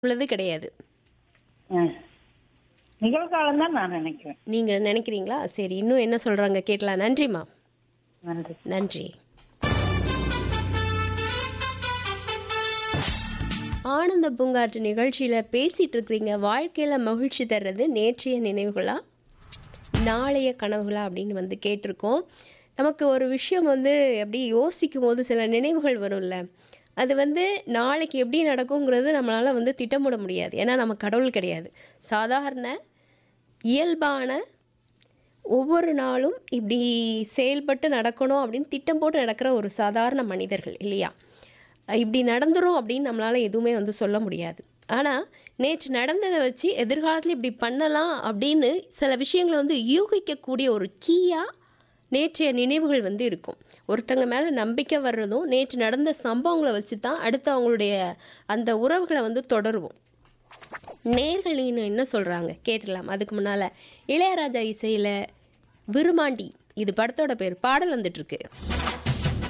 உள்ளது கிடையாது ம். நிகழ்காலம் தான் நான் நினைக்கிறேன் நீங்க நினைக்கிறீங்களா சரி இன்னும் என்ன சொல்றாங்க கேட்கலாம் நன்றிம்மா நன்றி நன்றி ஆனந்த பூங்காற்று நிகழ்ச்சியில் பேசிட்டு இருக்கிறீங்க வாழ்க்கையில் மகிழ்ச்சி தர்றது நேற்றைய நினைவுகளா நாளைய கனவுகளா அப்படின்னு வந்து கேட்டிருக்கோம் நமக்கு ஒரு விஷயம் வந்து அப்படி யோசிக்கும் போது சில நினைவுகள் வரும்ல அது வந்து நாளைக்கு எப்படி நடக்குங்கிறது நம்மளால் வந்து திட்டமிட முடியாது ஏன்னா நம்ம கடவுள் கிடையாது சாதாரண இயல்பான ஒவ்வொரு நாளும் இப்படி செயல்பட்டு நடக்கணும் அப்படின்னு திட்டம் போட்டு நடக்கிற ஒரு சாதாரண மனிதர்கள் இல்லையா இப்படி நடந்துரும் அப்படின்னு நம்மளால் எதுவுமே வந்து சொல்ல முடியாது ஆனால் நேற்று நடந்ததை வச்சு எதிர்காலத்தில் இப்படி பண்ணலாம் அப்படின்னு சில விஷயங்களை வந்து யூகிக்கக்கூடிய ஒரு கீயாக நேற்றைய நினைவுகள் வந்து இருக்கும் ஒருத்தங்க மேலே நம்பிக்கை வர்றதும் நேற்று நடந்த சம்பவங்களை வச்சு தான் அடுத்து அவங்களுடைய அந்த உறவுகளை வந்து தொடருவோம் நேர்கள் இன்னும் என்ன சொல்கிறாங்க கேட்டுடலாம் அதுக்கு முன்னால் இளையராஜா இசையில் விருமாண்டி இது படத்தோட பேர் பாடல் வந்துட்டுருக்கு